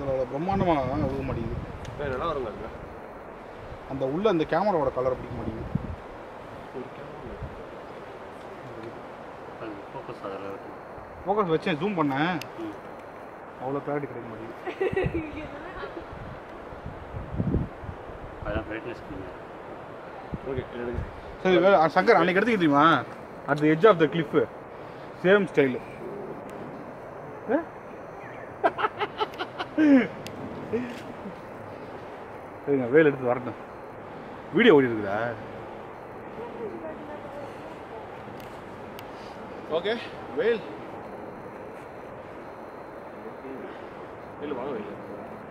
அதில் பிரம்மாண்டமாக விழுக மாட்டேங்குது ஏய், நல்லா வருங்க அது அந்த உள்ள அந்த கேமராவோட கலர் பிடிக்க மாட்டேங்குது ஃபோக்கஸ் அதில் இருக்கும் ஃபோக்கஸ் வச்சேன் ஜூம் பண்ணேன் ம். அவ்வளோ கிளாரிட்டி கிடைக்க மாட்டேங்குது அதான் பிரைட்னஸ் கம்மியாக ஓகே எடுங்க சரி வே- அ, சங்கர் அன்னைக்கு எடுத்துக்க தெரியுமா at the edge of the cliff same style சரிங்க வேல் எடுத்து வரட்டும் வீடியோ ஓடி இருக்குதா ஓகே வேல் இல்லை வாங்க வெளியே